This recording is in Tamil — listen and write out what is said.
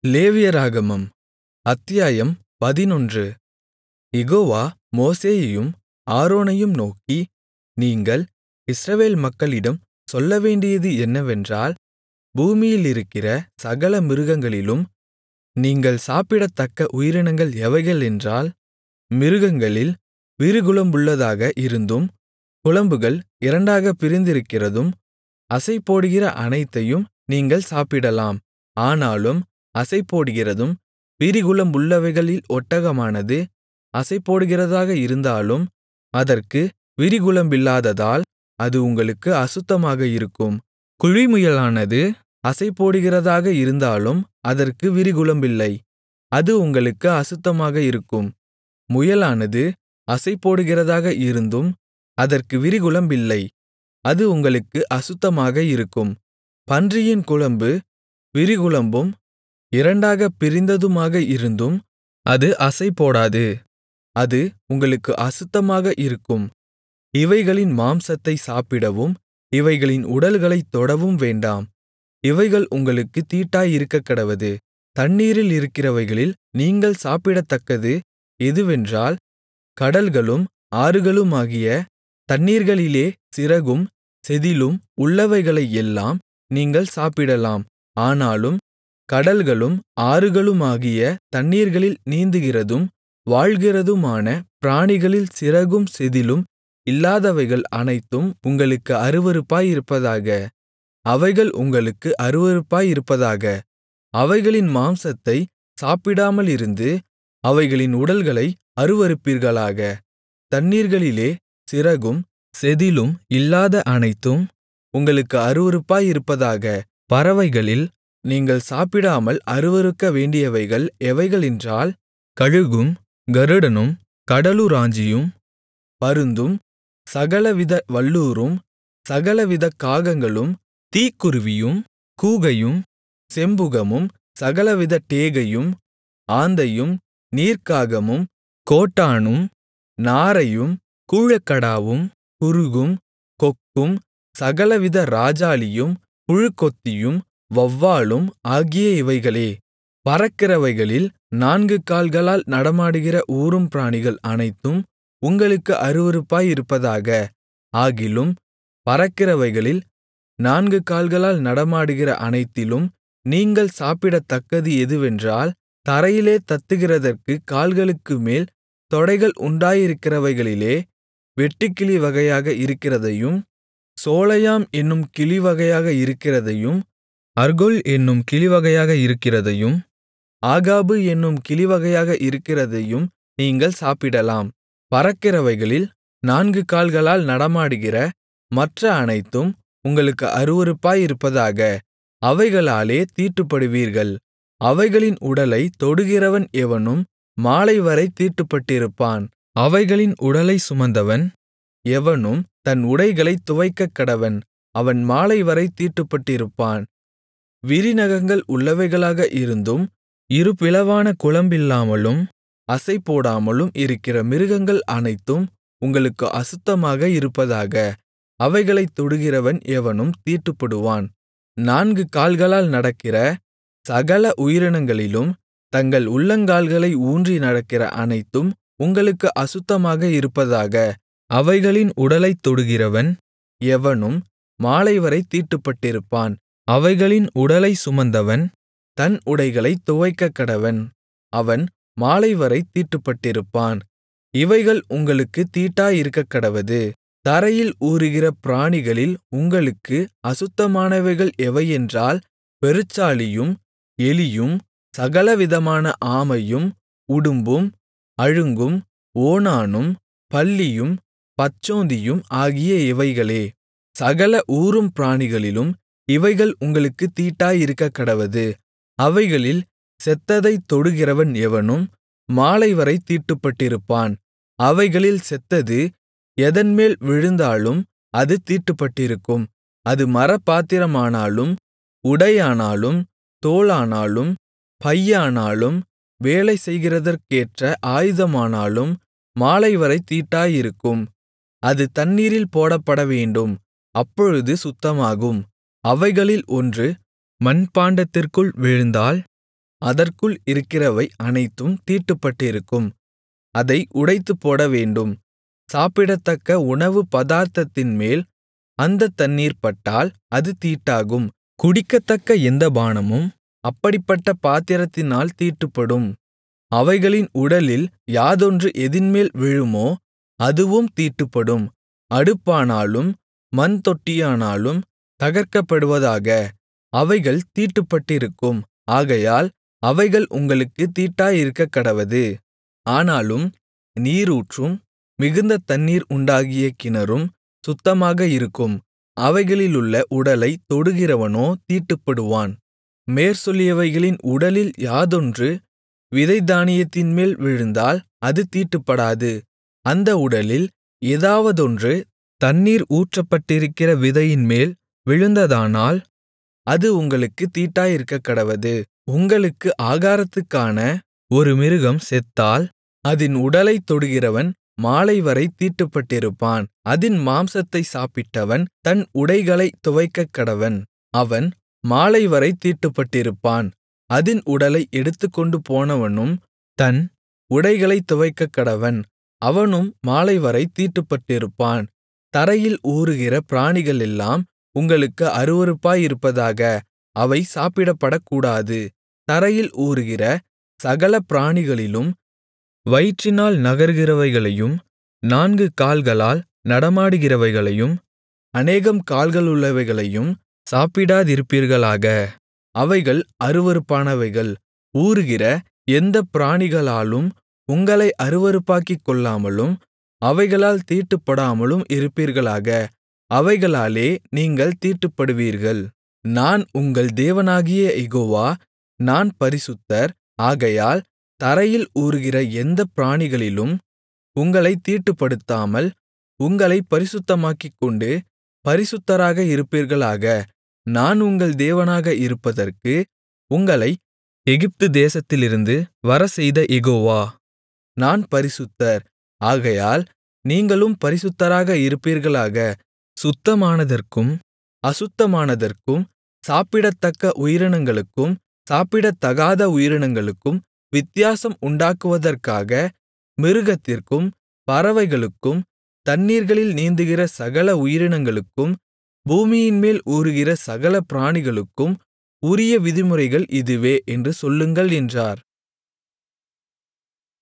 லேவியராகமம் அத்தியாயம் பதினொன்று யெகோவா மோசேயையும் ஆரோனையும் நோக்கி நீங்கள் இஸ்ரவேல் மக்களிடம் சொல்லவேண்டியது என்னவென்றால் பூமியிலிருக்கிற சகல மிருகங்களிலும் நீங்கள் சாப்பிடத்தக்க உயிரினங்கள் எவைகளென்றால் மிருகங்களில் விரிகுளம்புள்ளதாக இருந்தும் குளம்புகள் இரண்டாகப் பிரிந்திருக்கிறதும் அசைபோடுகிற அனைத்தையும் நீங்கள் சாப்பிடலாம் ஆனாலும் அசைபோடுகிறதும் விரிகுளம்புள்ளவைகளில் ஒட்டகமானது அசைபோடுகிறதாக இருந்தாலும் அதற்கு விரிகுளம்பில்லாததால் அது உங்களுக்கு அசுத்தமாக இருக்கும் குழிமுயலானது அசைபோடுகிறதாக இருந்தாலும் அதற்கு விரிகுளம்பில்லை அது உங்களுக்கு அசுத்தமாக இருக்கும் முயலானது அசைபோடுகிறதாக இருந்தும் அதற்கு விரிகுளம்பில்லை அது உங்களுக்கு அசுத்தமாக இருக்கும் பன்றியின் குளம்பு விரிகுளம்பும் இரண்டாகப் பிரிந்ததுமாக இருந்தும் அது அசைபோடாது அது உங்களுக்கு அசுத்தமாக இருக்கும் இவைகளின் மாம்சத்தை சாப்பிடவும் இவைகளின் உடல்களைத் தொடவும் வேண்டாம் இவைகள் உங்களுக்குத் தீட்டாயிருக்கக்கடவது தண்ணீரில் இருக்கிறவைகளில் நீங்கள் சாப்பிடத்தக்கது எதுவென்றால் கடல்களும் ஆறுகளுமாகிய தண்ணீர்களிலே சிறகும் செதிளும் உள்ளவைகளையெல்லாம் நீங்கள் சாப்பிடலாம் ஆனாலும் கடல்களும் ஆறுகளுமாகிய தண்ணீர்களில் நீந்துகிறதும் வாழ்கிறதுமான பிராணிகளில் சிறகும் செதிளும் இல்லாதவைகள் அனைத்தும் உங்களுக்கு அருவருப்பாயிருப்பதாக அவைகள் உங்களுக்கு அருவருப்பாயிருப்பதாக அவைகளின் மாம்சத்தை சாப்பிடாமலிருந்து அவைகளின் உடல்களை அருவருப்பீர்களாக தண்ணீர்களிலே சிறகும் செதிளும் இல்லாத அனைத்தும் உங்களுக்கு அருவருப்பாயிருப்பதாக பறவைகளில் நீங்கள் சாப்பிடாமல் அருவருக்க வேண்டியவைகள் எவைகளென்றால் கழுகும் கருடனும் கடலுராஞ்சியும் பருந்தும் சகலவித வல்லூரும் சகலவித காகங்களும் தீக்குருவியும் கூகையும் செம்புகமும் சகலவித டேகையும் ஆந்தையும் நீர்க்காகமும் கோட்டானும் நாரையும் கூழக்கடாவும் குருகும் கொக்கும் சகலவித இராஜாளியும் புழுக்கொத்தியும் வௌவாலும் ஆகிய இவைகளே பறக்கிறவைகளில் நான்கு கால்களால் நடமாடுகிற ஊரும் பிராணிகள் அனைத்தும் உங்களுக்கு அருவருப்பாயிருப்பதாக ஆகிலும் பறக்கிறவைகளில் நான்கு கால்களால் நடமாடுகிற அனைத்திலும் நீங்கள் சாப்பிடத்தக்கது எதுவென்றால் தரையிலே தத்துகிறதற்குக் கால்களுக்குமேல் தொடைகள் உண்டாயிருக்கிறவைகளிலே வெட்டுக்கிளி வகையாக இருக்கிறதையும் சோலையாம் என்னும் கிளிவகையாக இருக்கிறதையும் அர்கொல் என்னும் கிளிவகையாக இருக்கிறதையும் ஆகாபு என்னும் கிளிவகையாக இருக்கிறதையும் நீங்கள் சாப்பிடலாம் பறக்கிறவைகளில் நான்கு கால்களால் நடமாடுகிற மற்ற அனைத்தும் உங்களுக்கு அருவருப்பாயிருப்பதாக அவைகளாலே தீட்டுப்படுவீர்கள் அவைகளின் உடலை தொடுகிறவன் எவனும் மாலைவரை தீட்டுப்பட்டிருப்பான் அவைகளின் உடலை சுமந்தவன் எவனும் தன் உடைகளைத் துவைக்கக்கடவன் அவன் மாலைவரை தீட்டுப்பட்டிருப்பான் விரிநகங்கள் உள்ளவைகளாக இருந்தும் இருபிளவான குளம்பில்லாமலும் அசைபோடாமலும் இருக்கிற மிருகங்கள் அனைத்தும் உங்களுக்கு அசுத்தமாக இருப்பதாக அவைகளைத் தொடுகிறவன் எவனும் தீட்டுப்படுவான் நான்கு கால்களால் நடக்கிற சகல உயிரினங்களிலும் தங்கள் உள்ளங்கால்களை ஊன்றி நடக்கிற அனைத்தும் உங்களுக்கு அசுத்தமாக இருப்பதாக அவைகளின் உடலைத் தொடுகிறவன் எவனும் மாலைவரை தீட்டுப்பட்டிருப்பான் அவைகளின் உடலை சுமந்தவன் தன் உடைகளைத் துவைக்கக்கடவன் அவன் மாலைவரை தீட்டுப்பட்டிருப்பான் இவைகள் உங்களுக்கு தீட்டாயிருக்கக்கடவது தரையில் ஊருகிற பிராணிகளில் உங்களுக்கு அசுத்தமானவைகள் எவையென்றால் பெருச்சாளியும் எலியும் சகலவிதமான ஆமையும் உடும்பும் அழுங்கும் ஓணானும் பல்லியும் பச்சோந்தியும் ஆகிய இவைகளே சகல ஊரும் பிராணிகளிலும் இவைகள் உங்களுக்கு தீட்டாயிருக்கக்கடவது அவைகளில் செத்ததைத் தொடுகிறவன் எவனும் மாலைவரை தீட்டுப்பட்டிருப்பான் அவைகளில் செத்தது எதன்மேல் விழுந்தாலும் அது தீட்டுப்பட்டிருக்கும் அது மரப்பாத்திரமானாலும் உடையானாலும் தோலானாலும் பையானாலும் வேலை செய்கிறதற்கேற்ற ஆயுதமானாலும் மாலைவரை தீட்டாயிருக்கும் அது தண்ணீரில் போடப்படவேண்டும் அப்பொழுது சுத்தமாகும் அவைகளில் ஒன்று மண்பாண்டத்திற்குள் விழுந்தால் அதற்குள் இருக்கிறவை அனைத்தும் தீட்டுப்பட்டிருக்கும் அதை உடைத்துப்போடவேண்டும் சாப்பிடத்தக்க உணவு பதார்த்தத்தின்மேல் அந்தத் தண்ணீர் பட்டால் அது தீட்டாகும் குடிக்கத்தக்க எந்த பானமும் அப்படிப்பட்ட பாத்திரத்தினால் தீட்டுப்படும் அவைகளின் உடலில் யாதொன்று எதின்மேல் விழுமோ அதுவும் தீட்டுப்படும் அடுப்பானாலும் மண்தொட்டியானாலும் தகர்க்கப்படுவதாக அவைகள் தீட்டுப்பட்டிருக்கும் ஆகையால் அவைகள் உங்களுக்குத் தீட்டாயிருக்கக்கடவது ஆனாலும் நீரூற்றும் மிகுந்த தண்ணீர் உண்டாகிய கிணறும் சுத்தமாக இருக்கும் அவைகளிலுள்ள உடலைத் தொடுகிறவனோ தீட்டுப்படுவான் மேற்சொல்லியவைகளின் உடலில் யாதொன்று விதை தானியத்தின்மேல் விழுந்தால் அது தீட்டுப்படாது அந்த உடலில் ஏதாவதொன்று தண்ணீர் ஊற்றப்பட்டிருக்கிற விதையின்மேல் விழுந்ததானால் அது உங்களுக்குத் தீட்டாயிருக்கக்கடவது உங்களுக்கு ஆகாரத்துக்கான ஒரு மிருகம் செத்தால் அதின் உடலைத் தொடுகிறவன் மாலைவரை தீட்டுப்பட்டிருப்பான் அதின் மாம்சத்தைச் சாப்பிட்டவன் தன் உடைகளைத் துவைக்கக்கடவன் அவன் மாலைவரை தீட்டுப்பட்டிருப்பான் அதின் உடலை எடுத்துக்கொண்டு போனவனும் தன் உடைகளைத் துவைக்கக்கடவன் அவனும் மாலைவரை தீட்டுப்பட்டிருப்பான் தரையில் ஊருகிற பிராணிகளெல்லாம் உங்களுக்கு அருவருப்பாயிருப்பதாக அவை சாப்பிடப்படக்கூடாது தரையில் ஊருகிற சகல பிராணிகளிலும் வயிற்றினால் நகருகிறவைகளையும் நான்கு கால்களால் நடமாடுகிறவைகளையும் அநேகம் கால்களுள்ளவைகளையும் சாப்பிடாதிருப்பீர்களாக அவைகள் அருவருப்பானவைகள் ஊருகிற எந்தப் பிராணிகளாலும் உங்களை அருவருப்பாக்கிக்கொள்ளாமலும் அவைகளால் தீட்டுப்படாமலும் இருப்பீர்களாக அவைகளாலே நீங்கள் தீட்டுப்படுவீர்கள் நான் உங்கள் தேவனாகிய யெகோவா நான் பரிசுத்தர் ஆகையால் தரையில் ஊருகிற எந்தப் பிராணிகளிலும் உங்களைத் தீட்டுப்படுத்தாமல் உங்களைப் பரிசுத்தமாக்கிக்கொண்டு பரிசுத்தராக இருப்பீர்களாக நான் உங்கள் தேவனாக இருப்பதற்கு உங்களை எகிப்து தேசத்திலிருந்து வரச்செய்த யெகோவா நான் பரிசுத்தர் ஆகையால் நீங்களும் பரிசுத்தராக இருப்பீர்களாக சுத்தமானதற்கும் அசுத்தமானதற்கும் சாப்பிடத்தக்க உயிரினங்களுக்கும் சாப்பிடத்தகாத உயிரினங்களுக்கும் வித்தியாசம் உண்டாக்குவதற்காக மிருகத்திற்கும் பறவைகளுக்கும் தண்ணீர்களில் நீந்துகிற சகல உயிரினங்களுக்கும் பூமியின்மேல் ஊருகிற சகல பிராணிகளுக்கும் உரிய விதிமுறைகள் இதுவே என்று சொல்லுங்கள் என்றார்